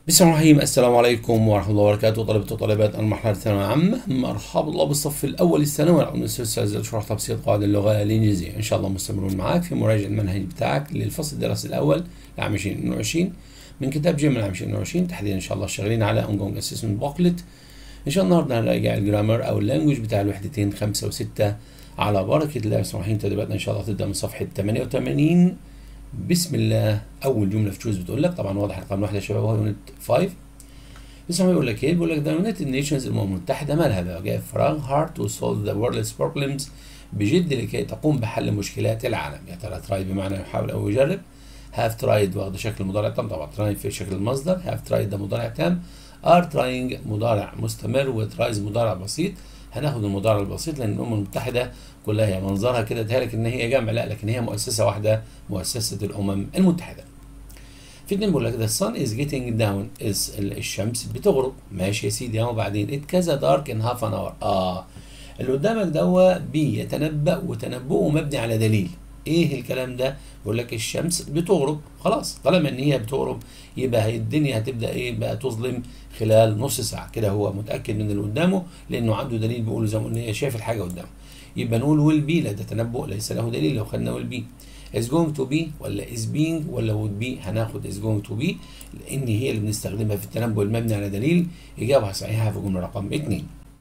بسم الله الرحمن الرحيم السلام عليكم ورحمة الله وبركاته طلبة وطالبات المرحلة الثانوية العامة مرحبا الله بالصف الأول الثانوي العام الأستاذ شرح تبسيط قواعد اللغة الإنجليزية إن شاء الله مستمرون معاك في مراجعة المنهج بتاعك للفصل الدراسي الأول لعام 2022 من كتاب جيم العام 2022 تحديدا إن شاء الله شغالين على ongoing assessment booklet إن شاء الله النهارده هنراجع الجرامر أو اللانجوج بتاع الوحدتين خمسة وستة على بركة الله بسم الله تدريباتنا إن شاء الله تبدأ من صفحة 88 بسم الله أول جملة في تشوز بتقول لك طبعا واضح رقم واحد يا شباب وهو يونت 5 بس هو بيقول لك ايه؟ بيقول لك ذا يونايتد نيشنز الامم المتحده مالها بقى؟ جايه فراغ هارت تو سولف ذا وورلدز بروبلمز بجد لكي تقوم بحل مشكلات العالم، يا ترى تراي بمعنى يحاول او يجرب هاف ترايد واخد شكل مضارع تام طبعا تراي في شكل المصدر هاف ترايد ده مضارع تام ار تراينج مضارع مستمر وترايز مضارع بسيط هناخد المضارع البسيط لان الامم المتحده كلها هي منظرها كده تهلك ان هي جمع لا لكن هي مؤسسه واحده مؤسسه الامم المتحده. في اتنين بيقول لك the sun is getting down is الشمس بتغرب ماشي يا سيدي اهو بعدين it كذا dark in half an hour اه اللي قدامك ده بيتنبأ وتنبؤه مبني على دليل ايه الكلام ده يقول لك الشمس بتغرب خلاص طالما ان هي بتغرب يبقى هي الدنيا هتبدا ايه بقى تظلم خلال نص ساعه كده هو متاكد من اللي قدامه لانه عنده دليل بيقول زي ما قلنا شايف الحاجه قدامه يبقى نقول ويل بي لا ده تنبؤ ليس له دليل لو خدنا ويل بي is going to be ولا is being ولا would be هناخد is going to be لان هي اللي بنستخدمها في التنبؤ المبني على دليل اجابه صحيحه في جمله رقم 2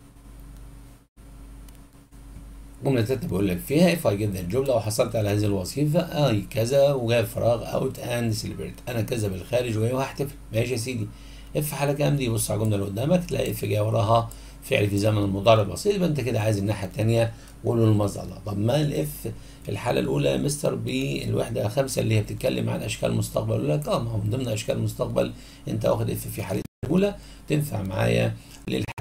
جملة تالتة بيقول لك فيها if I get the job لو حصلت على هذه الوظيفة أي كذا وجاي فراغ out and celebrate أنا كذا بالخارج وجاي وهحتفل ماشي يا سيدي اف حالة كام دي بص على الجملة اللي قدامك تلاقي اف جاي وراها فعل في زمن المضارع البسيط يبقى أنت كده عايز الناحية التانية قول له المصدر الله طب ما الاف الحالة الأولى يا مستر بالوحدة خمسة اللي هي بتتكلم عن أشكال المستقبل يقول لك اه ما هو من ضمن أشكال المستقبل أنت واخد اف في حالة الأولى تنفع معايا للحديث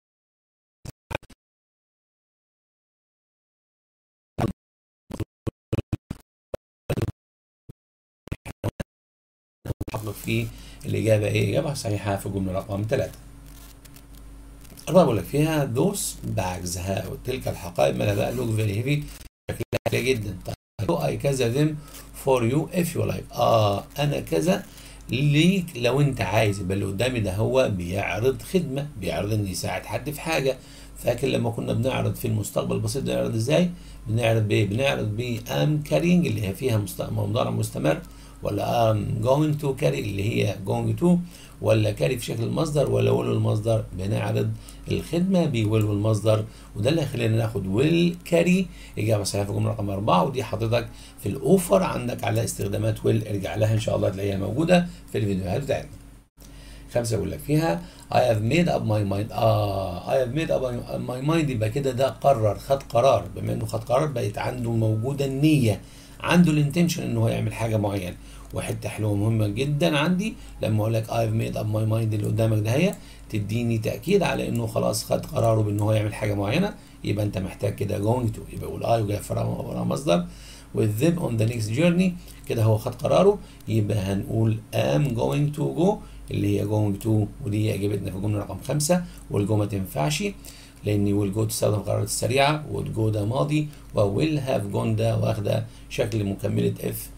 نحقق فيه الإجابة إيه؟ إجابة صحيحة في الجملة رقم ثلاثة. الرابع بقول لك فيها those bags ها تلك الحقائب مالها بقى look very heavy شكلها عالية جدا. طيب I كذا them for you if you like. آه أنا كذا ليك لو أنت عايز يبقى اللي قدامي ده هو بيعرض خدمة بيعرض إن يساعد حد في حاجة. فاكر لما كنا بنعرض في المستقبل البسيط بنعرض ازاي؟ بنعرض بايه؟ بنعرض ب am carrying اللي هي فيها مضارع مستمر ولا I'm going to carry اللي هي going to ولا carry في شكل المصدر ولا will المصدر بنعرض الخدمة ب will المصدر وده اللي هيخلينا ناخد will carry إجابة صحيحة في الجملة رقم أربعة ودي حضرتك في الأوفر عندك على استخدامات will ارجع لها إن شاء الله تلاقيها موجودة في الفيديوهات بتاعتنا. خمسة يقول لك فيها I have made up my mind آه I have made up my mind يبقى كده ده قرر خد قرار بما إنه خد قرار بقت عنده موجودة النية عنده الانتنشن إن هو يعمل حاجة معينة وحته حلوه مهمه جدا عندي لما اقول لك I've made up my mind اللي قدامك ده هي تديني تاكيد على انه خلاص خد قراره بان هو يعمل حاجه معينه يبقى انت محتاج كده going to يبقى قول I وجاي وراها مصدر with them on the next journey كده هو خد قراره يبقى هنقول am going to go اللي هي going to ودي اجابتنا في الجمله رقم خمسه والجو ما تنفعش لان ويل جو تستخدم القرارات السريعه وود جو ده ماضي وويل هاف جون ده واخده شكل مكمله اف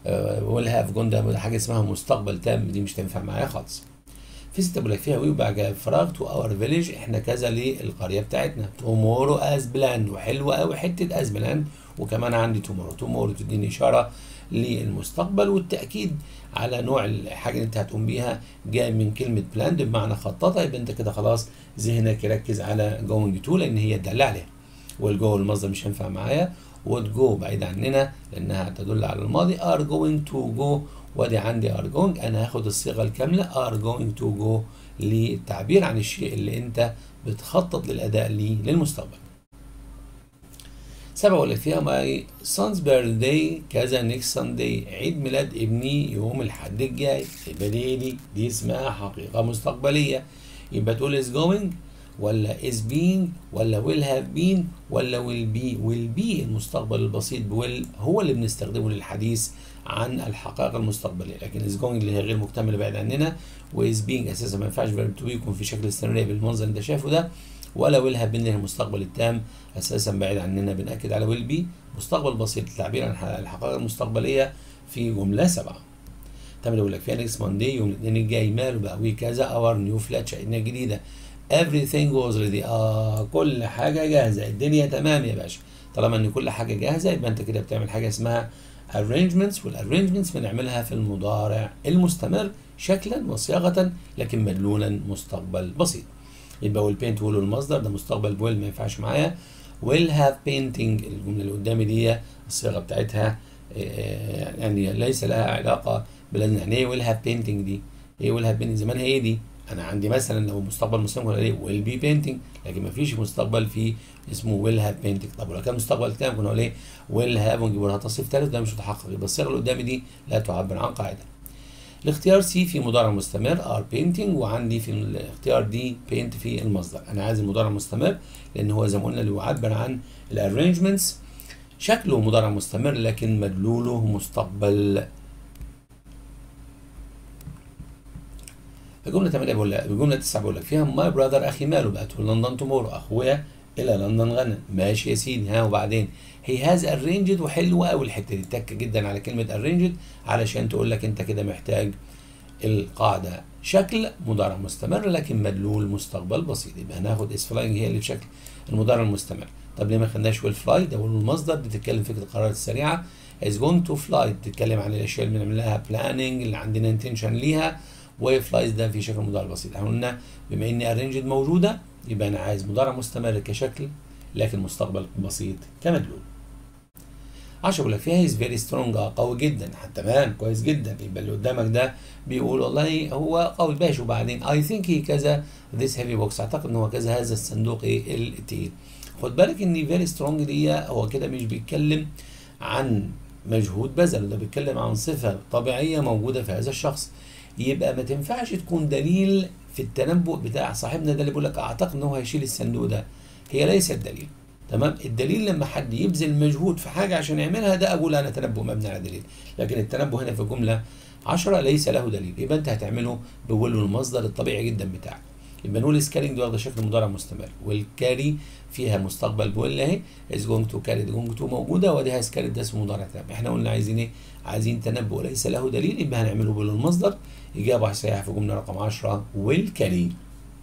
ويل هاف جون ده حاجه اسمها مستقبل تام دي مش تنفع معايا خالص في ستة بقول لك فيها وي وبعد فراغ تو اور فيليج احنا كذا للقريه بتاعتنا تومورو از بلاند وحلوه قوي حته از بلاند وكمان عندي تومورو تومورو تديني اشاره للمستقبل والتاكيد على نوع الحاجه اللي انت هتقوم بيها جاي من كلمه بلاند بمعنى خططها يبقى انت كده خلاص ذهنك يركز على جوينج تو لان هي تدل عليها والجو المصدر مش هينفع معايا would go بعيد عننا لانها تدل على الماضي are going to go وادي عندي are going انا هاخد الصيغه الكامله are going to go للتعبير عن الشيء اللي انت بتخطط للاداء ليه للمستقبل سبعة ولا فيها ماي son's birthday كذا next Sunday عيد ميلاد ابني يوم الحد الجاي يبقى دي دي دي اسمها حقيقة مستقبلية يبقى تقول is going ولا is being ولا will have been ولا will be will be المستقبل البسيط will هو اللي بنستخدمه للحديث عن الحقائق المستقبليه لكن is going اللي هي غير مكتمله بعيد عننا و is being اساسا ما ينفعش verb to be يكون في شكل استمراريه بالمنظر اللي انت شايفه ده ولا will have been اللي هي المستقبل التام اساسا بعيد عننا بناكد على will be مستقبل بسيط للتعبير عن الحقائق المستقبليه في جمله سبعه طب يقول لك فيها next Monday يوم الاثنين الجاي ماله بقى وي كذا اور نيو فلات شقتنا الجديده everything was ready اه كل حاجه جاهزه الدنيا تمام يا باشا طالما ان كل حاجه جاهزه يبقى انت كده بتعمل حاجه اسمها arrangements والarrangements بنعملها في المضارع المستمر شكلا وصياغه لكن مدلولا مستقبل بسيط يبقى والبينت وول المصدر ده مستقبل بويل ما ينفعش معايا will have painting الجمله اللي قدامي دي الصيغه بتاعتها يعني ليس لها علاقه بلازم يعني ايه will have painting دي ايه will have painting زمانها ايه دي انا عندي مثلا لو مستقبل مسلم ولا ايه will be painting لكن ما فيش مستقبل في اسمه will have painting طب ولو كان مستقبل تام كنا نقول ايه will have ونجيب لها تصريف ثالث ده مش متحقق يبقى الصيغه اللي قدامي دي لا تعبر عن قاعده الاختيار سي في مضارع مستمر ار بينتنج وعندي في الاختيار دي بينت في المصدر انا عايز المضارع مستمر لان هو زي ما قلنا اللي يعبر عن الارينجمنتس شكله مضارع مستمر لكن مدلوله مستقبل الجملة 8 بقول لك الجملة 9 بقول لك فيها ماي براذر اخي ماله بقى تو لندن تومورو اخويا الى لندن غدا ماشي يا سيدي ها وبعدين هي هاز ارينجد وحلوه قوي الحته دي تك جدا على كلمه ارينجد علشان تقول لك انت كده محتاج القاعده شكل مضارع مستمر لكن مدلول مستقبل بسيط يبقى هناخد اس فلاينج هي اللي بشكل المضارع المستمر طب ليه ما خدناش ويل فلاي ده المصدر بتتكلم فكره القرارات السريعه از جون تو فلاي بتتكلم عن الاشياء اللي بنعمل لها بلاننج اللي عندنا انتنشن ليها وفلايز ده في شكل مضارع بسيط احنا قلنا بما ان ارينجد موجوده يبقى انا عايز مضارع مستمر كشكل لكن مستقبل بسيط كمدلول 10 بيقول لك فيها هيز فيري سترونج قوي جدا تمام كويس جدا يبقى اللي قدامك ده بيقول والله هو قوي ماشي وبعدين اي ثينك هي كذا ذيس هيفي بوكس اعتقد ان هو كذا هذا الصندوق ايه التقيل خد بالك ان فيري سترونج دي هو كده مش بيتكلم عن مجهود بذله ده بيتكلم عن صفه طبيعيه موجوده في هذا الشخص يبقى ما تنفعش تكون دليل في التنبؤ بتاع صاحبنا ده اللي بيقول لك اعتقد ان هو هيشيل الصندوق ده هي ليست دليل تمام الدليل لما حد يبذل مجهود في حاجه عشان يعملها ده اقول انا تنبؤ مبني على دليل لكن التنبؤ هنا في الجمله 10 ليس له دليل يبقى انت هتعمله بول المصدر الطبيعي جدا بتاعك يبقى نقول سكارينج دي واخده شكل مضارع مستمر والكاري فيها مستقبل بول اهي از جوينج تو كاري جوينج تو موجوده ودي هاز كاري ده اسمه مضارع تام احنا قلنا عايزين ايه عايزين تنبؤ ليس له دليل يبقى هنعمله بول المصدر اجابه صحيحه في جمله رقم 10 والكاري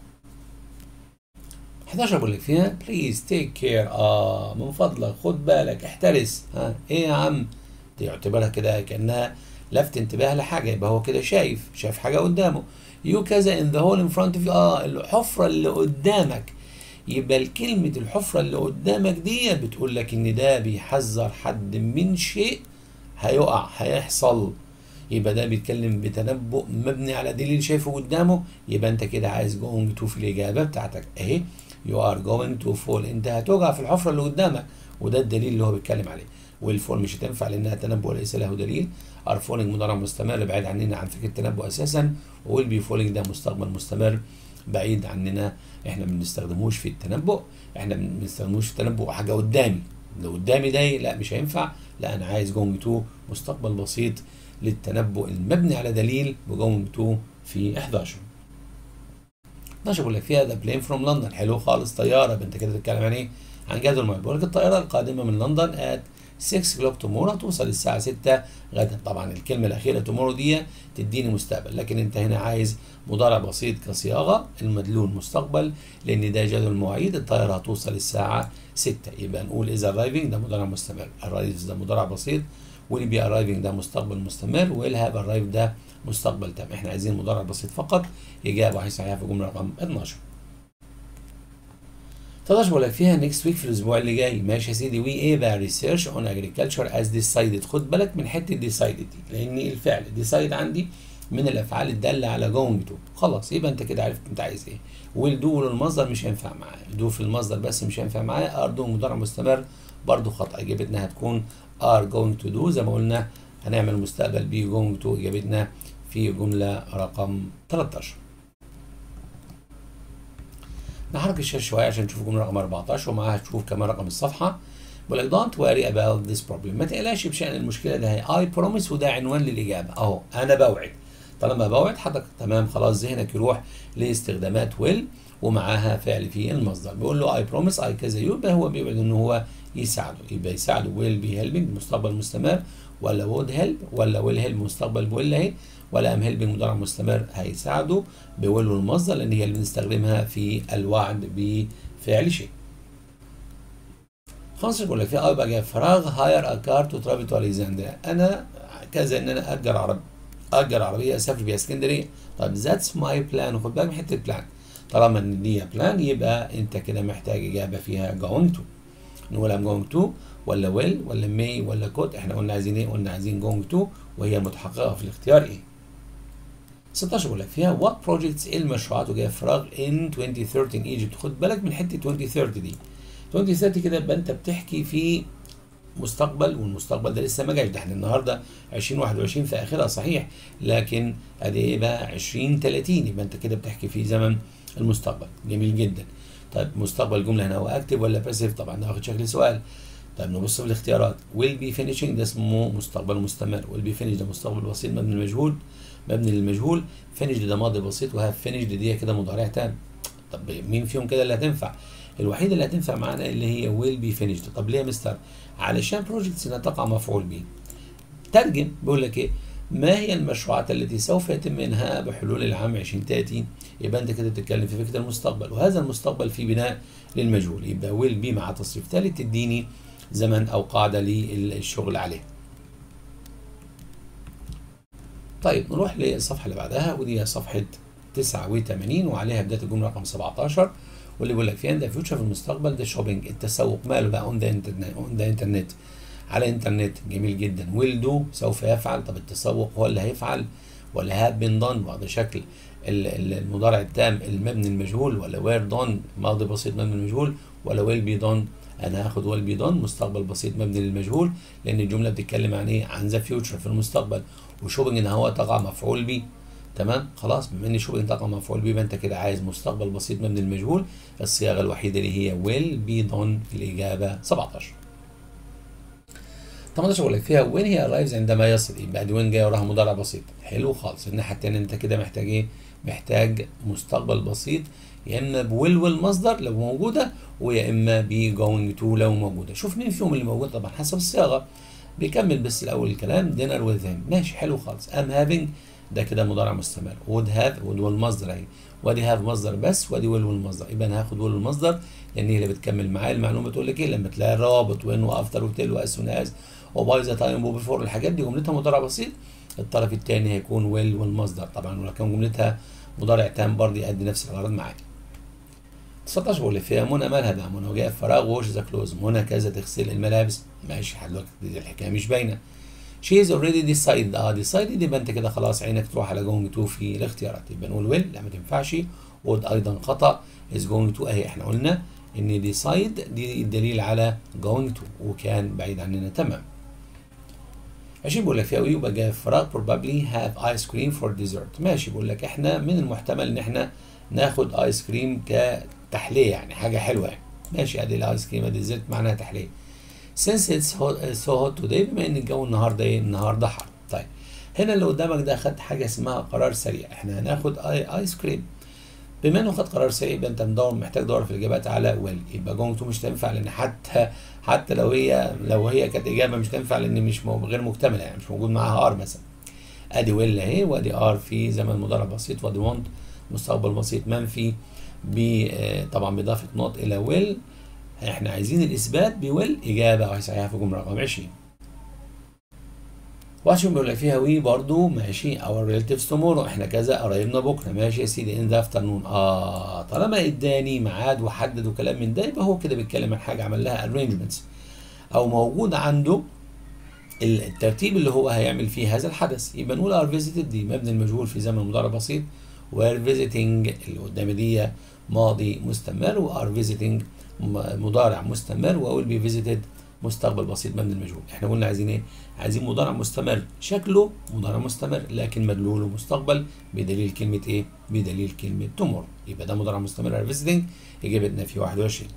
11 بقول لك فيها بليز تيك كير اه من فضلك خد بالك احترس ها ايه يا عم دي يعتبرها كده كانها لفت انتباه لحاجه يبقى هو كده شايف شايف حاجه قدامه يو كذا ان ذا هول ان فرونت اوف اه الحفره اللي قدامك يبقى كلمه الحفره اللي قدامك دي بتقول لك ان ده بيحذر حد من شيء هيقع هيحصل يبقى ده بيتكلم بتنبؤ مبني على دليل شايفه قدامه يبقى انت كده عايز جوينج تو في الاجابه بتاعتك اهي يو ار جوينج تو فول انت هتقع في الحفره اللي قدامك وده الدليل اللي هو بيتكلم عليه والفول مش هتنفع لانها تنبؤ ليس له دليل ار فولينج مضارع مستمر بعيد عننا عن فكره التنبؤ اساسا ويل بي فولينج ده مستقبل مستمر بعيد عننا احنا ما بنستخدموش في التنبؤ احنا ما بنستخدموش في التنبؤ حاجه قدامي لو قدامي ده لا مش هينفع لا انا عايز جونج تو مستقبل بسيط للتنبؤ المبني على دليل بجونج تو في 11 12 بقول لك فيها ذا بلين فروم لندن حلو خالص طياره انت كده بتتكلم عن ايه؟ عن جدول الموعد بقول لك الطياره القادمه من لندن ات 6 كلوك تومورو توصل الساعه 6 غدا طبعا الكلمه الاخيره تومورو دي تديني مستقبل لكن انت هنا عايز مضارع بسيط كصياغه المدلول مستقبل لان ده جدول المواعيد الطياره هتوصل الساعه 6 يبقى نقول اذا arriving ده مضارع مستمر arrives ده مضارع بسيط will be arriving ده مستقبل مستمر will have arrived ده مستقبل تام احنا عايزين مضارع بسيط فقط اجابه هي صحيحه في الجمله رقم 12 13 بقول لك فيها نيكست ويك في الاسبوع اللي جاي ماشي يا سيدي وي ايه بقى ريسيرش اون اجريكلتشر از ديسايدد خد بالك من حته ديسايدد دي لان الفعل ديسايد عندي من الافعال الداله على جوينج تو خلاص يبقى انت كده عرفت انت عايز ايه والدو المصدر مش هينفع معايا دو في المصدر بس مش هينفع معايا ار دو مضارع مستمر برضو خطا اجابتنا هتكون ار جوينج تو دو زي ما قلنا هنعمل مستقبل بي جوينج تو اجابتنا في جمله رقم 13 نحرك الشاشه شويه عشان نشوف جمله رقم 14 ومعاها تشوف كمان رقم الصفحه بقول لك don't worry about this problem ما تقلقش بشان المشكله ده هي I promise وده عنوان للاجابه اهو انا بوعد طالما بوعد حضرتك تمام خلاص ذهنك يروح لاستخدامات will ومعاها فعل في المصدر بيقول له I promise I كذا يبقى هو بيوعد ان هو يساعدوا يبقى يساعدوا will be helping مستقبل مستمر ولا would help ولا will help مستقبل will اهي ولا am helping مضارع مستمر هيساعدوا بويل والمصدر لان هي اللي بنستخدمها في الوعد بفعل شيء. خمسة بيقول لك في أول بقى فراغ هاير ا كار تو ترافل تو الكسندريا أنا كذا إن أنا أجر عربي أجر عربية أسافر بيها اسكندرية طب ذاتس ماي بلان وخد بالك من حتة بلان طالما إن دي بلان يبقى أنت كده محتاج إجابة فيها going to نقول I'm going to ولا will ولا may ولا could احنا قلنا عايزين ايه؟ قلنا عايزين going to وهي متحققة في الاختيار ايه؟ 16 بيقول لك فيها وات بروجكتس ايه المشروعات وجايه فراغ ان 2013 ايجيبت خد بالك من حته 2030 دي 2030 كده يبقى انت بتحكي في مستقبل والمستقبل ده لسه ما جاش ده احنا النهارده 2021 في اخرها صحيح لكن ادي ايه بقى 2030 يبقى انت كده بتحكي في زمن المستقبل جميل جدا طيب مستقبل جمله هنا هو اكتف ولا باسيف طبعا ده واخد شكل سؤال طيب نبص في الاختيارات will be finishing ده اسمه مستقبل مستمر will be finished ده مستقبل بسيط مبني للمجهول مبني للمجهول finished ده ماضي بسيط وهاف finished دي كده مضارع تام طب مين فيهم كده اللي هتنفع الوحيده اللي هتنفع معانا اللي هي will be finished طب ليه يا مستر علشان بروجكتس انها تقع مفعول به ترجم بيقول لك ايه ما هي المشروعات التي سوف يتم انهائها بحلول العام 2030 يبقى انت كده بتتكلم في فكره المستقبل وهذا المستقبل في بناء للمجهول يبقى will be مع تصريف ثالث تديني زمن او قاعده للشغل عليه طيب نروح للصفحه اللي بعدها ودي صفحه 89 وعليها بدايه الجمله رقم 17 واللي بيقول لك فيها ذا فيوتشر في المستقبل ده شوبينج التسوق ماله بقى اون ذا انترنت اون ذا انترنت على الانترنت جميل جدا ويل دو سوف يفعل طب التسوق هو اللي هيفعل ولا هاب بين دون وهذا شكل المضارع التام المبني المجهول ولا وير دون ماضي بسيط مبني المجهول ولا ويل بي دون انا هاخد ويل بي دون مستقبل بسيط مبني للمجهول لان الجمله بتتكلم عن ايه عن ذا فيوتشر في المستقبل وشوبينج ان هو تقع مفعول به تمام خلاص بما ان شوبينج تقع مفعول به يبقى انت كده عايز مستقبل بسيط مبني للمجهول الصياغه الوحيده اللي هي ويل بي دون في الاجابه 17 18 بقول لك فيها وين هي ارايفز عندما يصل يبقى دي وين جايه وراها مضارع بسيط حلو خالص الناحيه الثانيه انت كده محتاج ايه محتاج مستقبل بسيط يا اما بويل والمصدر لو موجوده ويا اما بي جوينج تو لو موجوده شوف مين فيهم اللي موجود طبعا حسب الصياغه بيكمل بس الاول الكلام دينر وذ هيم ماشي حلو خالص ام هافينج ده كده مضارع مستمر وود هاف وود والمصدر اهي وادي هاف مصدر بس وادي ويل والمصدر يبقى انا هاخد ويل والمصدر لان هي اللي بتكمل معايا المعلومه بتقول لك ايه لما تلاقي رابط وين وافتر وتيل واس سون از وباي ذا تايم وبيفور الحاجات دي جملتها مضارع بسيط الطرف الثاني هيكون ويل والمصدر طبعا ولو كان جملتها مضارع تام برضه يؤدي نفس الغرض معاك 19 بقول فيها منى مالها بقى منى وجايه فراغ ووش ذا كلوز منى كذا تغسل الملابس ماشي لحد دلوقتي دي الحكايه مش باينه شي از اوريدي ديسايد اه ديسايد يبقى انت كده خلاص عينك تروح على جوينج تو في الاختيارات يبقى نقول ويل لا ما تنفعش وود ايضا خطا از جوينج تو اهي احنا قلنا ان ديسايد دي الدليل على جوينج تو وكان بعيد عننا تمام 20 بيقول لك فيها يبقى جاي فراغ probably have ice cream for dessert ماشي بيقول لك احنا من المحتمل ان احنا ناخد ايس كريم كتحليه يعني حاجه حلوه يعني ماشي ادي الايس كريم ادي الزيت معناها تحليه since it's hot, so hot today بما ان الجو النهارده ايه النهارده حر طيب هنا اللي قدامك ده خد حاجه اسمها قرار سريع احنا هناخد آي ايس كريم بما انه خد قرار سريع يبقى انت مدور محتاج تدور في الاجابات على ويل يبقى جونج تو مش تنفع لان حتى حتى لو هي لو هي كانت اجابه مش تنفع لان مش مو غير مكتمله يعني مش موجود معاها ار مثلا ادي ويل اهي وادي ار في زمن مضارع بسيط وادي وونت مستقبل بسيط منفي ب طبعا باضافه نوت الى ويل احنا عايزين الاثبات بويل اجابه صحيحه في جمله رقم 20 وعشان بيقول لك فيها وي برضو ماشي اور ريلاتيفز تومورو احنا كذا قرايبنا بكره ماشي يا سيدي ان ذا افترنون اه طالما اداني ميعاد وحدد وكلام من ده يبقى هو كده بيتكلم عن حاجه عمل لها ارينجمنتس او موجود عنده الترتيب اللي هو هيعمل فيه هذا الحدث يبقى نقول ار فيزيتد دي مبني المجهول في زمن مضارع بسيط وار فيزيتنج اللي قدامي دي ماضي مستمر وار فيزيتنج مضارع مستمر وأقول بي فيزيتد مستقبل بسيط مبني المجهول احنا قلنا عايزين ايه عايزين مضارع مستمر شكله مضارع مستمر لكن مدلوله مستقبل بدليل كلمه ايه بدليل كلمه تومور يبقى ده مضارع مستمر فيزيتنج اجابتنا في 21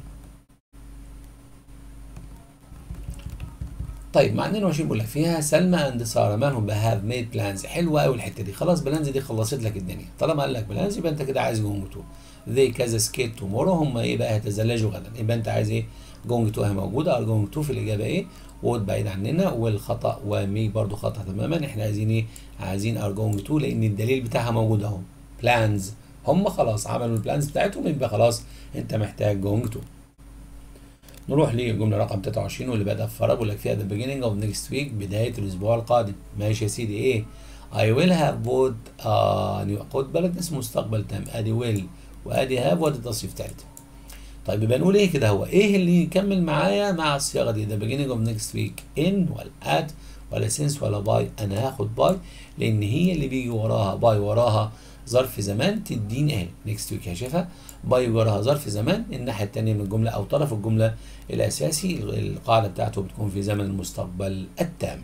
طيب مع 22 بقول لك فيها سلمى اند ساره مالهم بقى هاف ميد بلانز حلوه قوي الحته دي خلاص بلانز دي خلصت لك الدنيا طالما قال لك بلانز يبقى انت كده عايز جوه تو ذي كذا سكيت تومورو هم ايه بقى هيتزلجوا غدا يبقى انت عايز ايه جونج تو اهي موجوده ار جونج تو في الاجابه ايه وود بعيد عننا والخطا ومي برضو خطا تماما احنا عايزين ايه عايزين ار جونج تو لان الدليل بتاعها موجود اهو بلانز هم خلاص عملوا البلانز بتاعتهم يبقى خلاص انت محتاج جونج تو نروح للجمله رقم 23 واللي بدأ في فرق بيقول لك فيها the beginning of next week بدايه الاسبوع القادم ماشي يا سيدي ايه I will have both آه خد بالك ده اسمه مستقبل تام ادي will وادي have وادي تصريف ثالث طيب يبقى نقول ايه كده هو ايه اللي يكمل معايا مع الصياغه دي the beginning of next week in ولا at ولا since ولا by انا هاخد by لان هي اللي بيجي وراها by وراها ظرف زمان تديني اهي next week شايفها باي وراها ظرف زمان الناحيه الثانيه من الجمله او طرف الجمله الاساسي القاعده بتاعته بتكون في زمن المستقبل التام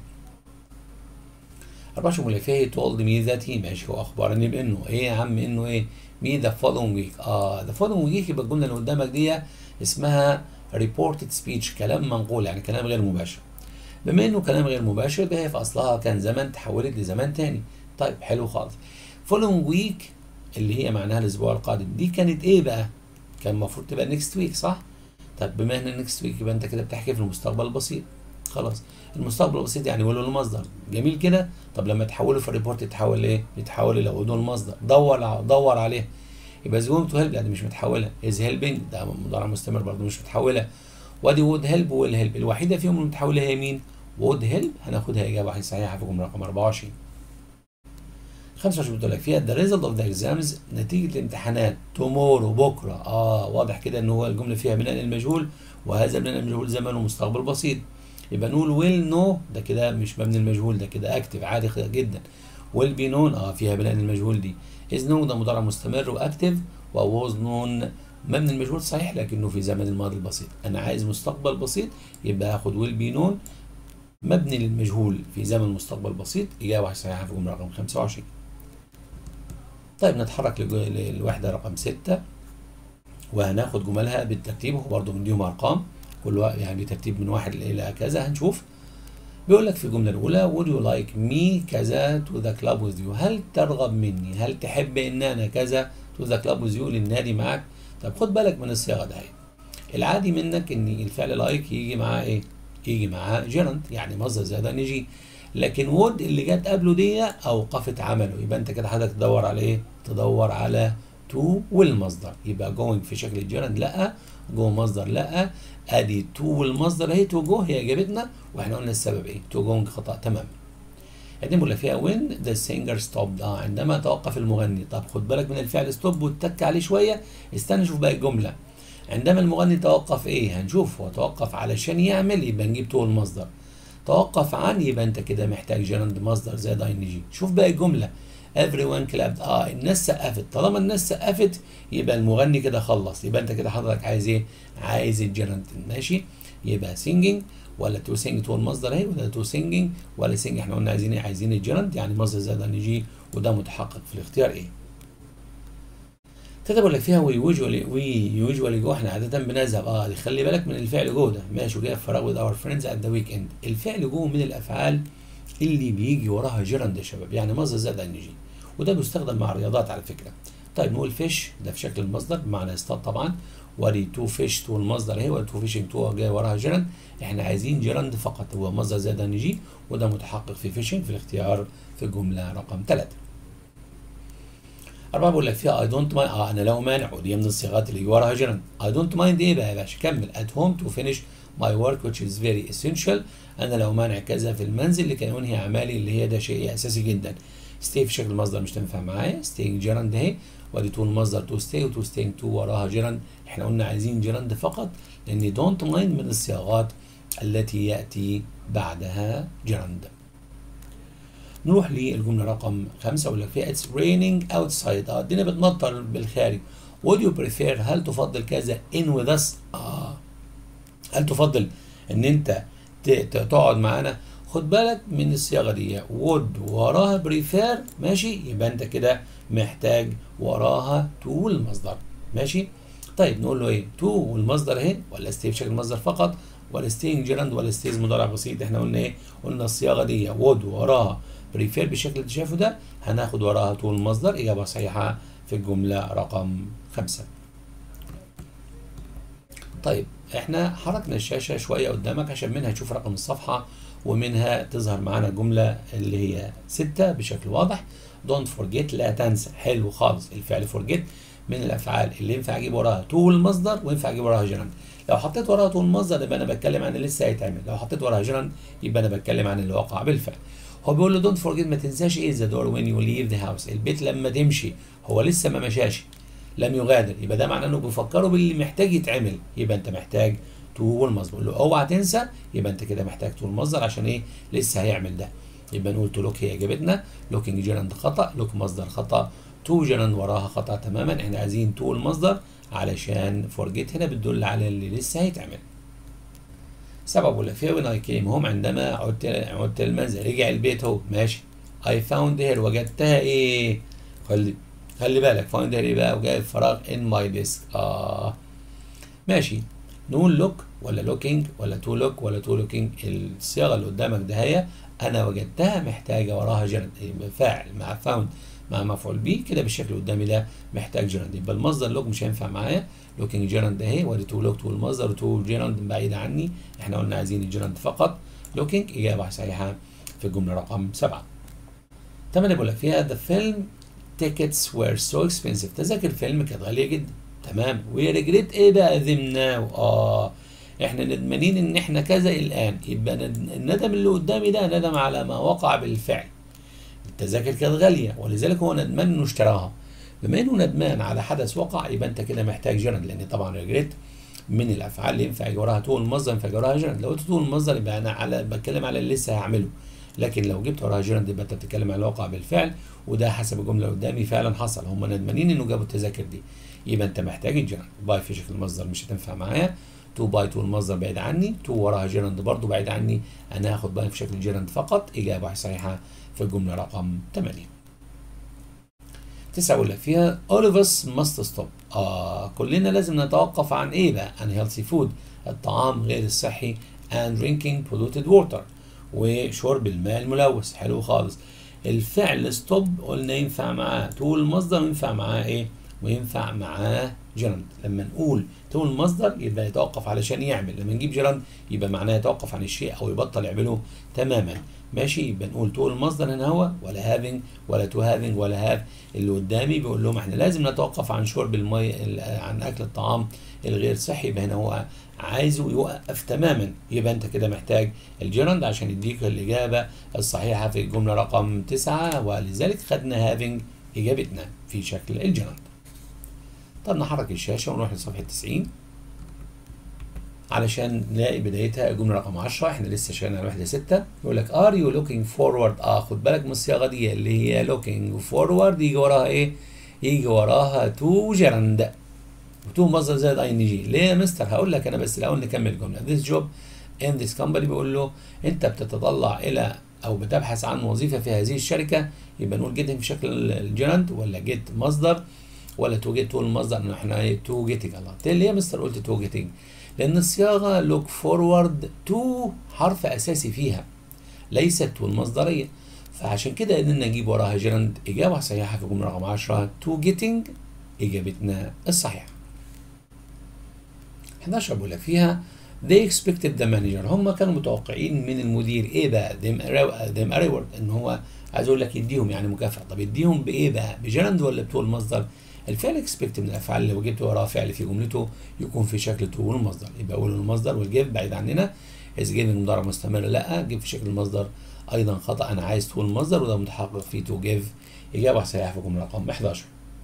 24 بيقول لك فيها told me that he ماشي هو اخبرني بانه ايه يا عم انه ايه me the following week اه the following week يبقى الجمله اللي قدامك دي اسمها reported speech كلام منقول يعني كلام غير مباشر بما انه كلام غير مباشر ده هي في اصلها كان زمن تحولت لزمان تاني طيب حلو خالص following week اللي هي معناها الاسبوع القادم دي كانت ايه بقى كان المفروض تبقى نيكست ويك صح طب بما ان نيكست ويك يبقى انت كده بتحكي في المستقبل البسيط خلاص المستقبل البسيط يعني ولو المصدر جميل كده طب لما تحوله في الريبورت يتحول لايه يتحول الى ودون المصدر دور دور عليه يبقى از جوينج تو هيلب يعني مش متحوله از هيلبنج ده مضارع مستمر برضه مش متحوله وادي وود هيلب ويل هيلب الوحيده فيهم المتحوله هي مين وود هيلب هناخدها اجابه صحيحه في الجمله رقم 24 25 بتقول لك فيها the result of the exams نتيجة الامتحانات tomorrow بكرة اه واضح كده ان هو الجملة فيها بناء المجهول وهذا بناء المجهول زمن ومستقبل بسيط يبقى نقول will know ده كده مش مبني المجهول ده كده اكتف عادي جدا will be known اه فيها بناء المجهول دي is known ده مضارع مستمر واكتف و was known مبني المجهول صحيح لكنه في زمن الماضي البسيط انا عايز مستقبل بسيط يبقى هاخد will be known مبني للمجهول في زمن مستقبل بسيط اجابه صحيحه في الجمله رقم 25 طيب نتحرك للوحدة رقم ستة وهناخد جملها بالترتيب هو برضه مديهم أرقام كل يعني بترتيب من واحد إلى كذا هنشوف بيقول لك في الجملة الأولى would you like me كذا to the club with you هل ترغب مني هل تحب إن أنا كذا to the club with you للنادي معك طب خد بالك من الصياغة ده العادي منك إن الفعل لايك يجي معاه إيه؟ يجي معاه جيرند يعني مصدر زائد نجي لكن وود اللي جت قبله دي اوقفت عمله يبقى انت كده حضرتك تدور على ايه؟ تدور على تو والمصدر يبقى جوينج في شكل الجيرند لا جو مصدر لا ادي تو والمصدر اهي تو جو هي جابتنا واحنا قلنا السبب ايه؟ تو جوينج خطا تماما. بعدين بيقول لك فيها وين ذا سينجر ستوب اه عندما توقف المغني طب خد بالك من الفعل ستوب واتك عليه شويه استنى شوف باقي الجمله عندما المغني توقف ايه؟ هنشوف هو توقف علشان يعمل يبقى نجيب تو المصدر. توقف عن يبقى انت كده محتاج جيرند مصدر زائد اي ان جي شوف بقى الجمله everyone clapped اه الناس سقفت طالما الناس سقفت يبقى المغني كده خلص يبقى انت كده حضرتك عايز ايه عايز الجيرند ماشي يبقى singing ولا تو سينج تو المصدر اهي ولا تو سينجينج ولا سينج احنا قلنا عايزين ايه عايزين الجيرند يعني مصدر زائد ان جي وده متحقق في الاختيار ايه كتب لك فيها وي يوجوالي وي يوجوالي جو احنا عاده بنذهب اه خلي بالك من الفعل جو ده ماشي وجاي فراغ وذ اور فريندز ات ذا ويك اند الفعل جو من الافعال اللي بيجي وراها جيرند يا شباب يعني مصدر زائد ان جي وده بيستخدم مع الرياضات على فكره طيب نقول فيش ده في شكل المصدر بمعنى اصطاد طبعا ودي تو فيش تو المصدر اهي ودي تو فيشنج تو جاي وراها جيرند احنا عايزين جيرند فقط هو مصدر زائد ان جي وده متحقق في فيشنج في الاختيار في الجمله رقم ثلاثة أربعة بقول لك فيها اي دونت مايند اه أنا لا مانع ودي من الصيغات اللي وراها جيرند اي دونت مايند إيه بقى يا باشا كمل at home to finish my work which is very essential أنا لو مانع كذا في المنزل لكي أنهي أعمالي اللي هي ده شيء أساسي جدا stay في شكل المصدر مش تنفع معايا staying جيرند أهي ودي تو المصدر تو stay وتو staying تو وراها جيرند احنا قلنا عايزين جيرند فقط لأن دونت مايند من الصياغات التي يأتي بعدها جيرند نروح للجمله رقم خمسة اقول لك فيها اتس raining outside اه الدنيا بتمطر بالخارج would you prefer هل تفضل كذا in with us اه هل تفضل ان انت تقعد معانا خد بالك من الصياغه دي would وراها prefer ماشي يبقى انت كده محتاج وراها to المصدر ماشي طيب نقول له ايه to والمصدر اهي ولا stay في شكل المصدر فقط ولا staying جيرند ولا stays مضارع بسيط احنا قلنا ايه قلنا الصياغه دي would وراها بريفير بالشكل اللي شايفه ده هناخد وراها طول المصدر إجابة صحيحة في الجملة رقم خمسة طيب احنا حركنا الشاشة شوية قدامك عشان منها تشوف رقم الصفحة ومنها تظهر معانا جملة اللي هي ستة بشكل واضح don't forget لا تنسى حلو خالص الفعل forget من الافعال اللي ينفع اجيب وراها تو المصدر وينفع اجيب وراها جيرند لو حطيت وراها تو المصدر يبقى انا بتكلم عن اللي لسه هيتعمل لو حطيت وراها جيرند يبقى انا بتكلم عن اللي وقع بالفعل هو بيقول له دونت فورجيت ما تنساش ايه ذا دور وين يو ليف ذا هاوس البيت لما تمشي هو لسه ما مشاش لم يغادر يبقى ده معناه انه بيفكروا باللي محتاج يتعمل يبقى انت محتاج تو والمصدر بقول له اوعى تنسى يبقى انت كده محتاج تو المصدر عشان ايه لسه هيعمل ده يبقى نقول تو لوك هي اجابتنا لوكينج جيرند خطا لوك مصدر خطا تو جيرند وراها خطا تماما احنا عايزين تو المصدر علشان فورجيت هنا بتدل على اللي لسه هيتعمل سبب ولا في وين اي كيم هوم عندما عدت عدت المنزل رجع البيت اهو ماشي اي فاوند هير وجدتها ايه خلي خلي بالك فاوند هير ايه بقى وجايب فراغ ان ماي ديسك اه ماشي نقول لوك ولا لوكينج ولا تو لوك ولا تو لوكينج الصياغه اللي قدامك ده هي انا وجدتها محتاجه وراها جرد يبقى فاعل مع فاوند مع مفعول به كده بالشكل اللي قدامي ده محتاج جيرند يبقى المصدر لوك مش هينفع معايا لوكينج جيرند اهي وادي تو لوك تو المصدر وتو جيرند بعيده عني احنا قلنا عايزين الجيرند فقط لوكينج اجابه صحيحه في الجمله رقم سبعه. تمام بقول لك فيها the film tickets were so expensive تذاكر الفيلم كانت غاليه جدا تمام وي ريجريت ايه بقى ذم ناو اه احنا ندمانين ان احنا كذا الان يبقى الندم اللي قدامي ده ندم على ما وقع بالفعل التذاكر كانت غاليه ولذلك هو ندمان انه اشتراها بما انه ندمان على حدث وقع يبقى انت كده محتاج جرد لان طبعا ريجريت من الافعال اللي ينفع يجي وراها تو المصدر ينفع يجي وراها جرد لو قلت تو المصدر يبقى انا على بتكلم على اللي لسه هعمله لكن لو جبت وراها جرد يبقى انت بتتكلم على الواقع بالفعل وده حسب الجمله اللي قدامي فعلا حصل هم ندمانين انه جابوا التذاكر دي يبقى انت محتاج الجرد باي في شكل المصدر مش هتنفع معايا تو باي تو المصدر بعيد عني تو وراها جيرند برضو بعيد عني انا هاخد باي في شكل جيرند فقط اجابه صحيحه في الجمله رقم 8 تسعة أقول لك فيها all of us must stop آه كلنا لازم نتوقف عن إيه بقى؟ عن healthy food الطعام غير الصحي and drinking polluted water وشرب الماء الملوث حلو خالص الفعل ستوب قلنا ينفع معاه تقول المصدر وينفع معاه إيه؟ وينفع معاه جيرند لما نقول تقول المصدر يبقى يتوقف علشان يعمل لما نجيب جيرند يبقى معناه يتوقف عن الشيء او يبطل يعمله تماما ماشي يبقى نقول تقول المصدر هنا هو ولا هافينج ولا تو هافينج ولا هاف اللي قدامي بيقول لهم احنا لازم نتوقف عن شرب المي عن اكل الطعام الغير صحي يبقى هنا هو عايزه يوقف تماما يبقى انت كده محتاج الجيرند عشان يديك الاجابه الصحيحه في الجمله رقم تسعه ولذلك خدنا هافينج اجابتنا في شكل الجيرند طب نحرك الشاشة ونروح لصفحة 90 علشان نلاقي بدايتها الجملة رقم 10 احنا لسه شغالين على واحدة 6 يقول لك ار يو لوكينج فورورد اه خد بالك من الصياغة دي اللي هي لوكينج فورورد يجي وراها ايه؟ يجي وراها تو جيرند وتو مصدر زائد اي ان جي ليه يا مستر؟ هقول لك انا بس الاول نكمل الجملة this job in this company بيقول له انت بتتطلع الى او بتبحث عن وظيفة في هذه الشركة يبقى نقول جيت في شكل الجيرند ولا جيت مصدر ولا تو جيت تو المصدر ان احنا ايه تو جيتنج الله ليه يا مستر قلت تو جيتنج لان الصياغه لوك فورورد تو حرف اساسي فيها ليست تو المصدريه فعشان كده قدرنا نجيب وراها جيرند اجابه صحيحه في الجمله رقم 10 تو جيتنج اجابتنا الصحيحه 11 بقول لك فيها they expected the manager هم كانوا متوقعين من المدير ايه بقى them them a reward ان هو عايز اقول لك يديهم يعني مكافاه طب يديهم بايه بقى بجيرند ولا بتو المصدر الفعل اكسبكت من الافعال اللي لو جبت وراه فعل في جملته يكون في شكل تو المصدر يبقى اقول المصدر والجيف بعيد عننا از جيفنج مضارع مستمر لا جيب في شكل المصدر ايضا خطا انا عايز تو المصدر وده متحقق في تو جيف اجابه صحيحه في الجمله رقم 11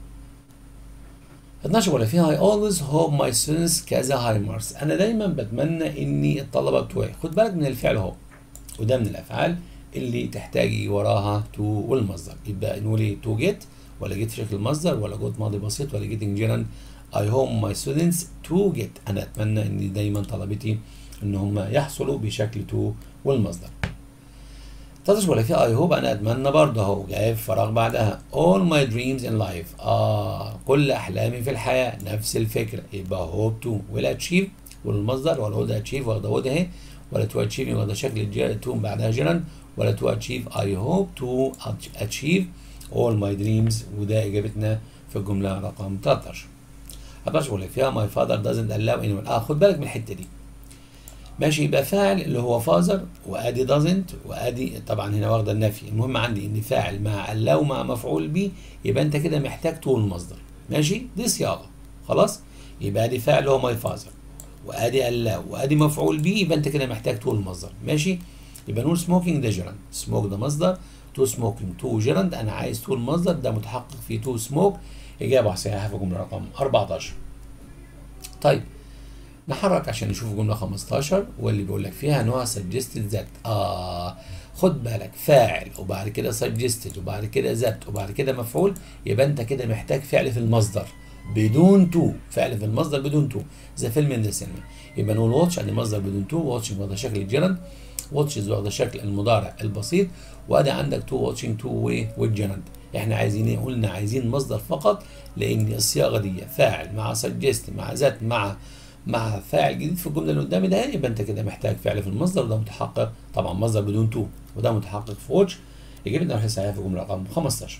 12 ولا فيها I always hope my students كذا high marks انا دايما بتمنى اني الطلبه بتوعي خد بالك من الفعل اهو وده من الافعال اللي تحتاجي وراها تو والمصدر يبقى نقول ايه تو جيت ولا جيت في شكل المصدر ولا جوت ماضي بسيط ولا جيتنج جيران I hope my students to get أنا أتمنى إن دايما طلبتي إن هم يحصلوا بشكل تو والمصدر. تدرس ولا في I hope أنا أتمنى برضه أهو جايب فراغ بعدها all my dreams in life آه كل أحلامي في الحياة نفس الفكرة يبقى hope to ولا achieve والمصدر ولا هو ده achieve واخده هو اهي ولا to achieve واخده شكل الجيران تو بعدها جيران ولا to achieve I hope to achieve all my dreams وده اجابتنا في الجمله رقم 13 14 بقول لك فيها my father doesn't allow anyone اه خد بالك من الحته دي ماشي يبقى فاعل اللي هو فازر وادي doesn't وادي طبعا هنا واخده النفي المهم عندي ان فاعل مع allow مع مفعول به يبقى انت كده محتاج طول المصدر ماشي دي صياغه خلاص يبقى ادي فاعل هو ماي فازر وادي allow وادي مفعول به يبقى انت كده محتاج طول المصدر ماشي يبقى نقول سموكينج ده جيرند سموك ده مصدر تو سموكينج تو جيرند انا عايز طول المصدر ده متحقق في تو سموك اجابه صحيحه في جمله رقم 14 طيب نحرك عشان نشوف الجمله 15 واللي بيقول لك فيها نوع سجستد ذات اه خد بالك فاعل وبعد كده سجستد وبعد كده ذات وبعد كده مفعول يبقى انت كده محتاج فعل في المصدر بدون تو فعل في المصدر بدون تو زي فيلم من السينما يبقى نقول واتش ادي مصدر بدون تو واتشنج واخده شكل الجيرند واتشز واخده شكل المضارع البسيط وادي عندك تو واتشنج تو واي والجيرند احنا عايزين ايه قلنا عايزين مصدر فقط لان الصياغه دي فاعل مع سجست مع ذات مع مع فاعل جديد في الجمله اللي قدامي ده يبقى انت كده محتاج فعل في المصدر وده متحقق طبعا مصدر بدون تو وده متحقق في واتش اجابتنا راح صحيحه في الجمله رقم 15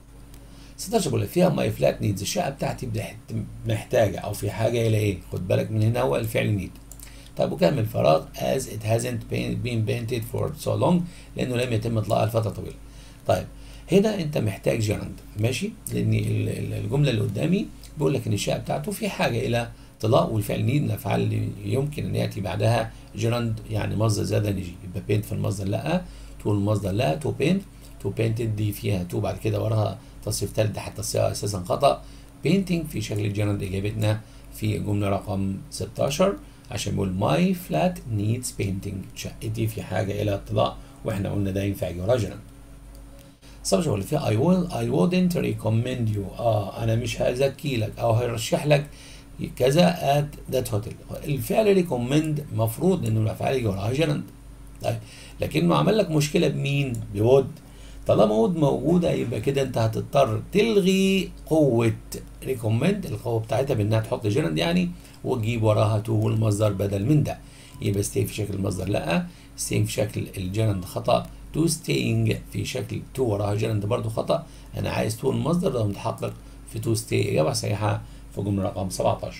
16 بقول لك فيها ماي فلات نيدز الشقه بتاعتي محتاجه او في حاجه الى ايه خد بالك من هنا هو الفعل نيد طيب وكمل فراغ as it hasn't been painted for so long لانه لم يتم اطلاقها لفتره طويله طيب هنا انت محتاج جيرند ماشي لان الجمله اللي قدامي بيقول لك ان الشقه بتاعته في حاجه الى طلاق والفعل نيد من الافعال اللي يمكن ان ياتي بعدها جيرند يعني مصدر زاد نجي يبقى بينت في المصدر لا تو المصدر لا تو بينت تو بينتد دي فيها تو بعد كده وراها تصريف ثالث ده حتى الصياغه اساسا خطا بينتنج في شكل الجيرند اجابتنا في الجمله رقم 16 عشان بيقول ماي فلات نيدز بينتنج شقتي في حاجه الى الطلاق واحنا قلنا ده ينفع يجي ورا جيرند السبجكت اللي فيها I will I wouldn't recommend you اه انا مش هزكي لك او هرشح لك كذا at that hotel الفعل ريكومند مفروض انه الافعال يجي وراها جيرند طيب لكنه عمل لك مشكله بمين؟ بود طالما وود موجوده يبقى كده انت هتضطر تلغي قوه ريكومند القوه بتاعتها بانها تحط جيرند يعني وتجيب وراها تو المصدر بدل من ده يبقى ستي في شكل المصدر لا ستينج في شكل الجيرند خطا تو ستينج في شكل تو وراها جيرند برضو خطا انا عايز تو المصدر ده متحقق في تو ستي اجابه صحيحه في جمله رقم 17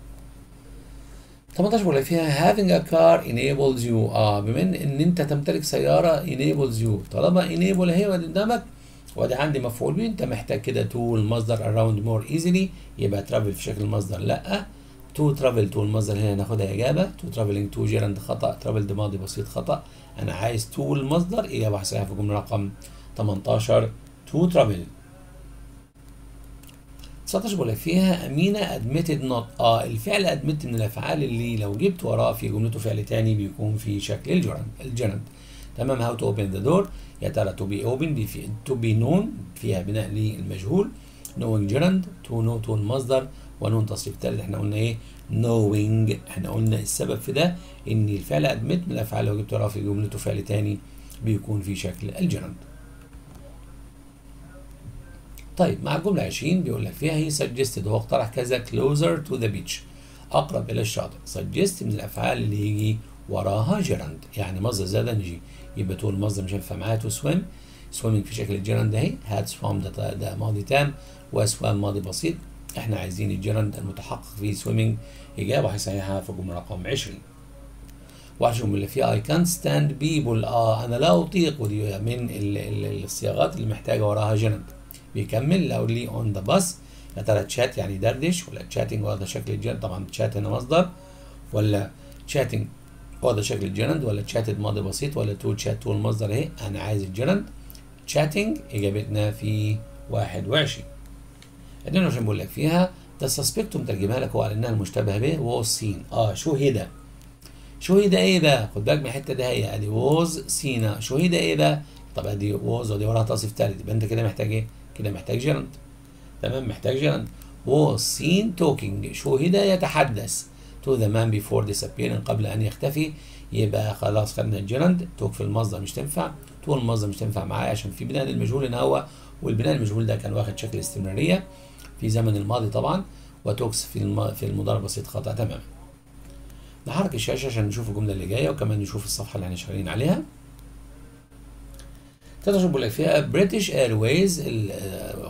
18 بقول لك فيها having a car enables you اه بما ان ان انت تمتلك سياره enables you طالما enable اهي قدامك وادي عندي مفعول به انت محتاج كده تو المصدر around more easily يبقى travel في شكل المصدر لا تو travel تو المصدر هنا ناخدها اجابه تو traveling تو جيرند خطا travel ده ماضي بسيط خطا انا عايز تو المصدر اجابه صحيحه في الجمله رقم 18 تو travel 19 بقول لك فيها امينه ادمتد نوت اه الفعل ادمت من الافعال اللي لو جبت وراه في جملته فعل تاني بيكون في شكل الجرند الجرند تمام هاو تو اوبن ذا دور يا ترى تو بي اوبن دي في تو بي نون فيها بناء للمجهول نوينج جرند تو نو تو المصدر ونون تصريف ثالث احنا قلنا ايه نوينج احنا قلنا السبب في ده ان الفعل ادمت من الافعال لو جبت وراه في جملته فعل تاني بيكون في شكل الجرند طيب مع الجملة 20 بيقول لك فيها هي suggested هو اقترح كذا closer to the beach أقرب إلى الشاطئ suggest من الأفعال اللي يجي وراها جيرند يعني مصدر زاد نجي يبقى تقول مصدر مش هينفع معاه تو swim swimming في شكل الجيرند أهي had swam ده, ده ماضي تام وسوام ماضي بسيط احنا عايزين الجيرند المتحقق فيه swimming إجابة صحيحة في الجملة رقم 20 واحد اللي فيها I can't stand people اه أنا لا أطيق ودي من ال ال الصياغات اللي محتاجة وراها جيرند بيكمل loudly on the bus يا ترى تشات يعني دردش ولا تشاتنج واخده شكل الجيرند طبعا تشات هنا مصدر ولا تشاتنج واخده شكل الجيرند ولا تشاتد ماضي بسيط ولا تو تشات تو المصدر اهي انا عايز الجيرند تشاتنج اجابتنا في 21 ادينا عشان بقول لك فيها ده سسبكت مترجمها لك هو على انها المشتبه به ووز سين اه شهد شهد ايه بقى خد بالك من الحته دي هي ادي ووز سينا شهد ايه بقى طب ادي ووز ودي وراها تصريف ثالث يبقى انت كده محتاج ايه كده محتاج جيرند تمام محتاج جيرند was seen talking شوهد يتحدث to the man before disappearing قبل ان يختفي يبقى خلاص خدنا الجيرند توك في المصدر مش تنفع تو المصدر مش تنفع معايا عشان في بناء المجهول هنا هو والبناء المجهول ده كان واخد شكل استمراريه في زمن الماضي طبعا وتوكس في الم... في المضارع بسيط خطا تماما نحرك الشاشه عشان نشوف الجمله اللي جايه وكمان نشوف الصفحه اللي احنا شغالين عليها تقدر بقول لك فيها بريتش ايرويز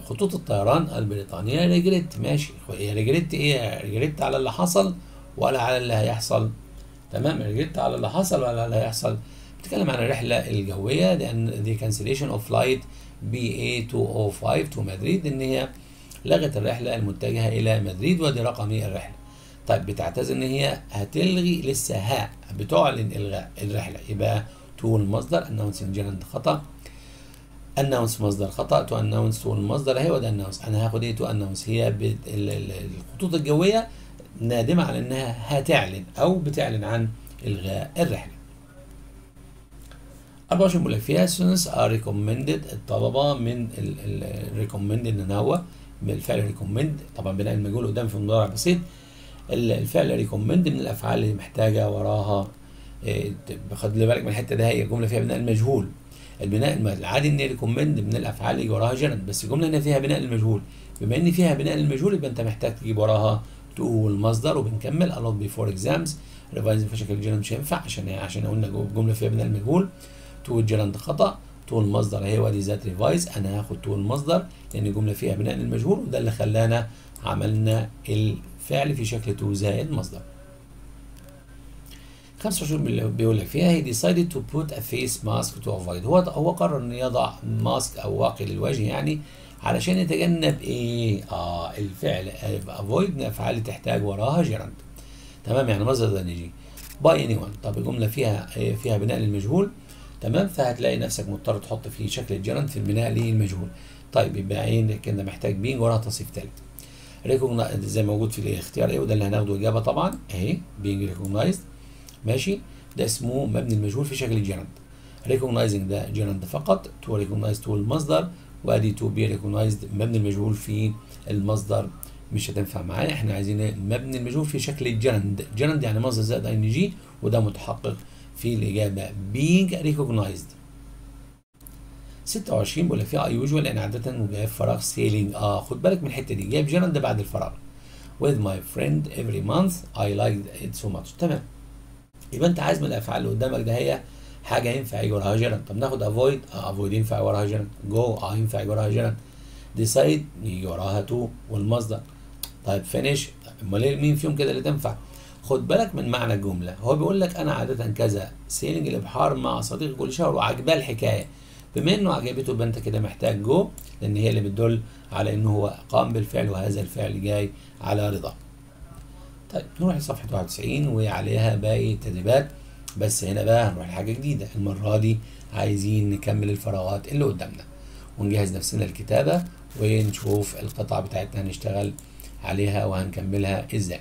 خطوط الطيران البريطانية ريجريت ماشي هي ريجريت ايه ريجريت على اللي حصل ولا على اللي هيحصل تمام ريجريت على اللي حصل ولا على اللي هيحصل بتتكلم عن الرحلة الجوية لأن دي cancellation of flight BA 205 to مدريد إن هي لغت الرحلة المتجهة إلى مدريد ودي رقم الرحلة طيب بتعتذر إن هي هتلغي لسه ها بتعلن إلغاء الرحلة يبقى to المصدر announcing جنرال خطأ announce مصدر خطأ to announce to المصدر اهي وده announce أنا هاخد إيه to announce هي بت... الخطوط الجوية نادمة على إنها هتعلن أو بتعلن عن إلغاء الرحلة 24 بيقول لك فيها students are recommended الطلبة من ال recommended إن هو بالفعل recommend طبعا بناء المجهول قدام في مضارع بسيط الفعل recommend من الأفعال اللي محتاجة وراها خد بالك من الحتة ده هي جملة فيها بناء المجهول البناء العادي ان ريكومند من الافعال اللي وراها جيرند بس الجمله هنا فيها بناء المجهول بما ان فيها بناء المجهول يبقى انت محتاج تجيب وراها تو المصدر وبنكمل a lot before exams ريفايز في شكل جيرند مش هينفع عشان عشان قلنا الجمله فيها بناء المجهول تو الجيرند خطا تو المصدر اهي ودي ذات ريفايز انا هاخد تو المصدر لان الجمله فيها بناء المجهول وده اللي خلانا عملنا الفعل في شكل تو زائد مصدر 25 بيقول لك فيها he decided to put a face mask to avoid هو هو قرر انه يضع ماسك او واقي للوجه يعني علشان يتجنب ايه اه الفعل avoid من الافعال اللي تحتاج وراها جيرند تمام يعني مصدر ده نيجي باي اني one طب الجمله فيها فيها بناء للمجهول تمام فهتلاقي نفسك مضطر تحط في شكل الجيرند في البناء للمجهول طيب يبقى ايه كده محتاج بينج وراها تصريف ثالث ريكوجنايز زي موجود في الاختيار ايه وده اللي هناخده اجابه طبعا اهي بينج ريكوجنايزد ماشي ده اسمه مبني المجهول في شكل الجيرند recognizing ده جيرند فقط to recognize to المصدر وادي to be recognized مبني المجهول في المصدر مش هتنفع معايا احنا عايزين مبني المجهول في شكل الجيرند جيرند يعني مصدر زائد ان جي وده متحقق في الاجابه being recognized 26 بيقول لك فيها usual لان عاده وجايب فراغ sailing اه خد بالك من الحته دي جايب جيرند بعد الفراغ with my friend every month I liked it so much تمام يبقى انت عايز من الافعال اللي قدامك ده هي حاجه ينفع يجي وراها جيرند طب ناخد افويد اه افويد ينفع وراها جيرند جو اه ينفع يجي وراها جيرند ديسايد يجي وراها تو والمصدر طيب فينيش امال مين فيهم كده اللي تنفع خد بالك من معنى الجمله هو بيقول لك انا عاده كذا سيلينج الابحار مع صديقي كل شهر وعجباه الحكايه بما انه عجبته يبقى انت كده محتاج جو لان هي اللي بتدل على انه هو قام بالفعل وهذا الفعل جاي على رضاه طيب نروح لصفحة 91 وعليها باقي التدريبات بس هنا بقى هنروح لحاجة جديدة المرة دي عايزين نكمل الفراغات اللي قدامنا ونجهز نفسنا للكتابة ونشوف القطعة بتاعتنا هنشتغل عليها وهنكملها ازاي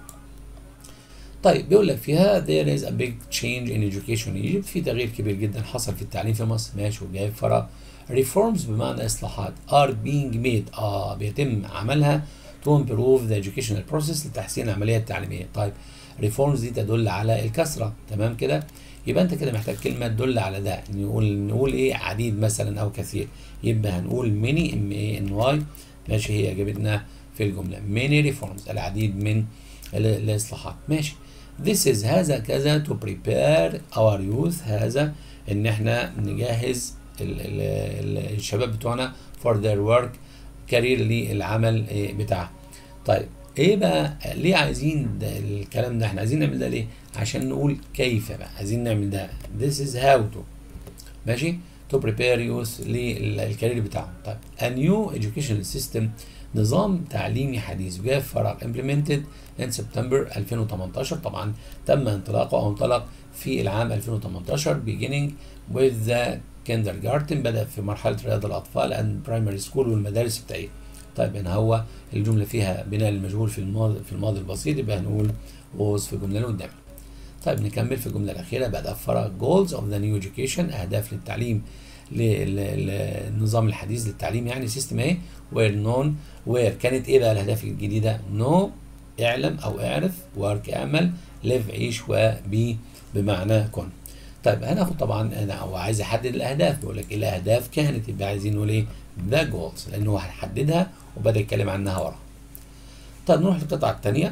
طيب بيقول لك فيها there is a big change in education in Egypt في تغيير كبير جدا حصل في التعليم في مصر ماشي وجايب فراغ reforms بمعنى اصلاحات are being made اه بيتم عملها to improve the educational process لتحسين العمليه التعليميه طيب reforms دي تدل على الكثره تمام كده يبقى انت كده محتاج كلمه تدل على ده نقول نقول ايه عديد مثلا او كثير يبقى هنقول many ام اي ان واي ماشي هي جابتنا في الجمله many reforms العديد من الاصلاحات ماشي this is هذا كذا to prepare our youth هذا ان احنا نجهز ال ال الشباب بتوعنا for their work كارير للعمل بتاعها طيب ايه بقى ليه عايزين ده الكلام ده احنا عايزين نعمل ده ليه عشان نقول كيف بقى عايزين نعمل ده this is how to ماشي to prepare youth للكارير بتاعهم طيب a new educational system نظام تعليمي حديث جاء فراغ implemented in September 2018 طبعا تم انطلاقه او انطلق في العام 2018 beginning with the kindergarten بدأ في مرحلة رياض الأطفال and primary school والمدارس الابتدائية. طيب هنا هو الجملة فيها بناء المجهول في الماضي في الماضي البسيط يبقى هنقول was في الجملة اللي قدامنا. طيب نكمل في الجملة الأخيرة بدأ فراغ goals of the new education أهداف للتعليم للنظام الحديث للتعليم يعني سيستم ايه where known where كانت ايه بقى الأهداف الجديدة know اعلم أو اعرف work اعمل live عيش وبي بمعنى كن. طيب هناخد طبعا انا هو عايز يحدد الاهداف بيقول لك ايه الاهداف كانت يبقى عايزين نقول ايه ذا جولز لان هو هيحددها وبدا يتكلم عنها ورا طيب نروح للقطعه الثانيه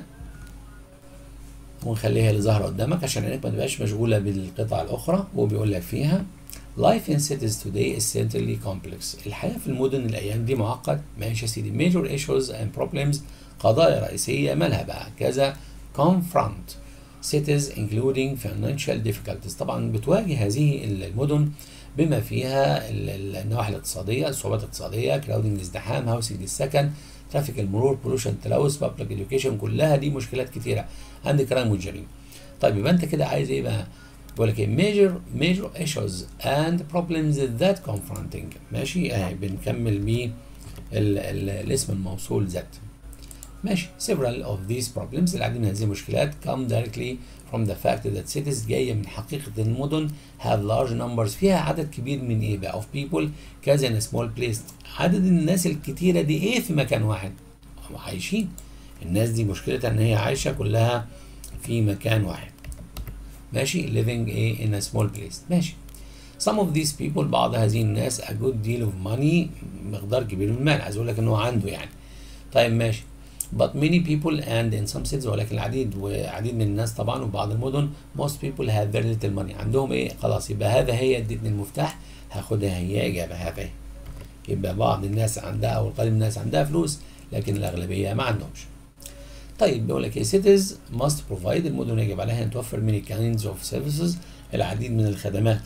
ونخليها اللي ظاهره قدامك عشان عينك ما تبقاش مشغوله بالقطعه الاخرى وبيقول لك فيها Life in cities today is certainly complex. الحياة في المدن الأيام دي معقد ماشي يا سيدي major issues and problems قضايا رئيسية مالها بقى كذا confront cities including financial difficulties طبعا بتواجه هذه المدن بما فيها ال- ال- النواحي الاقتصادية الصعوبات الاقتصادية كراودنج الازدحام هاوسنج السكن ترافيك المرور بولوشن تلوث بابليك اديوكيشن كلها دي مشكلات كتيرة عند كرايم والجريمة طيب يبقى انت كده عايز ايه بقى بقول لك ايه major major issues and problems that confronting ماشي اهي بنكمل بيه ال- ال- الاسم الموصول ذات ماشي several of these problems العديد من هذه المشكلات come directly from the fact that cities جاية من حقيقة المدن have large numbers فيها عدد كبير من ايه بقى of people كذا in a small place عدد الناس الكتيرة دي ايه في مكان واحد هم عايشين الناس دي مشكلتها ان هي عايشة كلها في مكان واحد ماشي living ايه in a small place ماشي some of these people بعض هذه الناس a good deal of money مقدار كبير من المال عايز اقول لك انه عنده يعني طيب ماشي but many people and in some cities ولكن العديد وعديد من الناس طبعا وبعض المدن most people have very little money عندهم ايه خلاص يبقى هذا هي ادتني المفتاح هاخدها هي اجابه هذا هي. يبقى بعض الناس عندها او القليل من الناس عندها فلوس لكن الاغلبيه ما عندهمش طيب بيقول لك ايه cities must provide المدن يجب عليها ان توفر many kinds of services العديد من الخدمات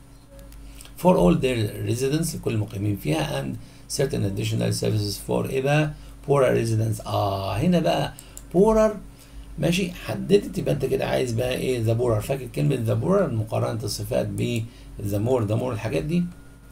for all their residents لكل المقيمين فيها and certain additional services for ايه بقى poorer residents اه هنا بقى poorer ماشي حددت يبقى انت كده عايز بقى ايه ذا بورر فاكر كلمه ذا بورر مقارنه الصفات ب ذا مور ذا مور الحاجات دي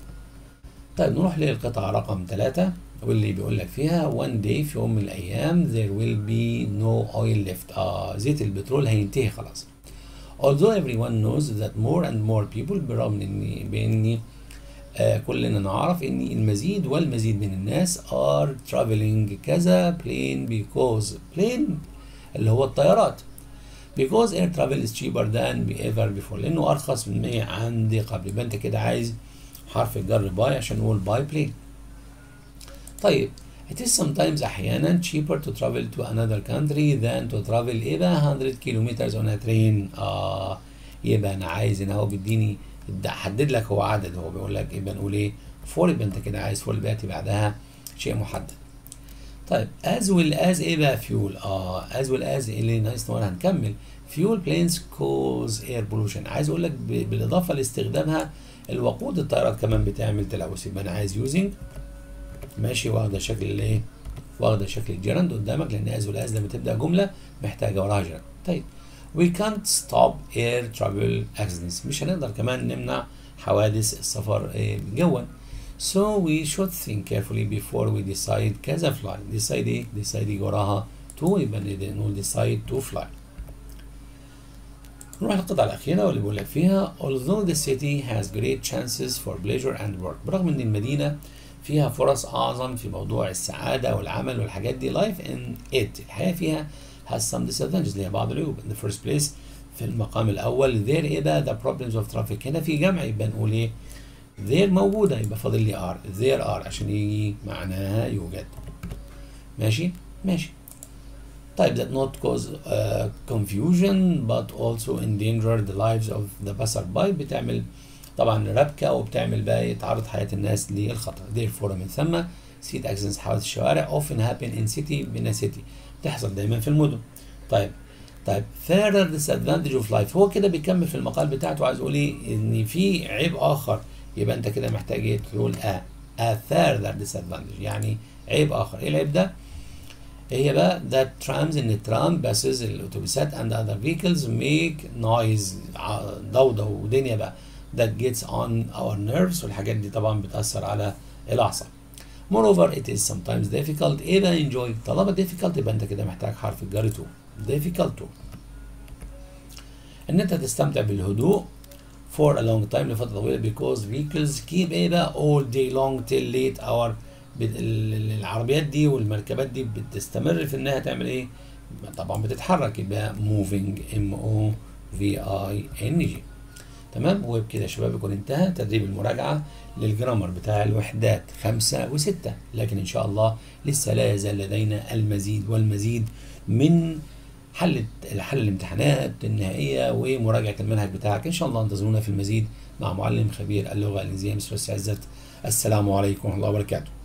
طيب نروح للقطعه رقم ثلاثة واللي بيقول لك فيها one day في يوم من الايام there will be no oil left اه زيت البترول هينتهي خلاص although everyone knows that more and more people برغم من ان بان آه كلنا نعرف ان المزيد والمزيد من الناس are traveling كذا plane because plane اللي هو الطيارات because air travel is cheaper than ever before لانه ارخص من ما عندي قبل يبقى انت كده عايز حرف الجر باي عشان نقول باي plane طيب it is sometimes احيانا cheaper to travel to another country than to travel ايه بقى 100 kilometers on a train اه يبقى انا عايز ان هو بيديني ده حدد لك هو عدد هو بيقول لك يبقى نقول ايه فور يبقى انت كده عايز فور اللي بياتي بعدها شيء محدد طيب as well as ايه بقى فيول اه as well as اللي نايس نور هنكمل فيول بلينز كوز اير بولوشن عايز اقول لك ب- بالاضافه لاستخدامها الوقود الطيارات كمان بتعمل تلوث يبقى انا عايز يوزنج ماشي واخده شكل الايه واخده شكل الجيرند قدامك لان از ولا از لما تبدا جمله محتاجه وراها جيرند طيب we can't stop air travel accidents مش هنقدر كمان نمنع حوادث السفر آه، جوا so we should think carefully before we decide كذا fly decide ايه decide يجي وراها to يبقى نقول decide to fly نروح للقطعة الأخيرة واللي بيقول لك فيها although the city has great chances for pleasure and work برغم إن المدينة فيها فرص أعظم في موضوع السعادة والعمل والحاجات دي life in it الحياة فيها has some disadvantages ليها بعض العيوب in the first place في المقام الأول there إيه بقى the problems of traffic هنا في جمع يبقى نقول إيه there موجودة يبقى فاضل لي are there are عشان يجي معناها يوجد ماشي ماشي طيب that not cause uh, confusion but also endanger the lives of the passerby بتعمل طبعا ربكة وبتعمل بقى إيه؟ تعرض حياة الناس للخطر therefore من ثم seat accidents حوادث الشوارع often happen in city بين city بتحصل دايما في المدن طيب طيب further disadvantage of life هو كده بيكمل في المقال بتاعته عايز يقول ايه ان في عيب اخر يبقى انت كده محتاج ايه تقول a, a further disadvantage يعني عيب اخر ايه العيب ده هي بقى that trams ان الترام buses الاتوبيسات and other vehicles make noise ع- ضوضاء ودنيا بقى that gets on our nerves والحاجات دي طبعا بتأثر على الأعصاب. Moreover it is sometimes difficult ايه بقى enjoy طالما difficult يبقى انت كده محتاج حرف الجر to difficult to ان انت تستمتع بالهدوء for a long time لفترة طويلة because vehicles keep ايه بقى all day long till late hour بت- ال- ال- العربيات دي والمركبات دي بتستمر في انها تعمل ايه طبعا بتتحرك يبقى moving m o v i n g تمام وبكده يا شباب يكون انتهى تدريب المراجعة للجرامر بتاع الوحدات خمسة وستة لكن إن شاء الله لسه لا يزال لدينا المزيد والمزيد من حل حل الامتحانات النهائيه ومراجعه المنهج بتاعك ان شاء الله انتظرونا في المزيد مع معلم خبير اللغه الانجليزيه مستر عزت السلام عليكم ورحمه الله وبركاته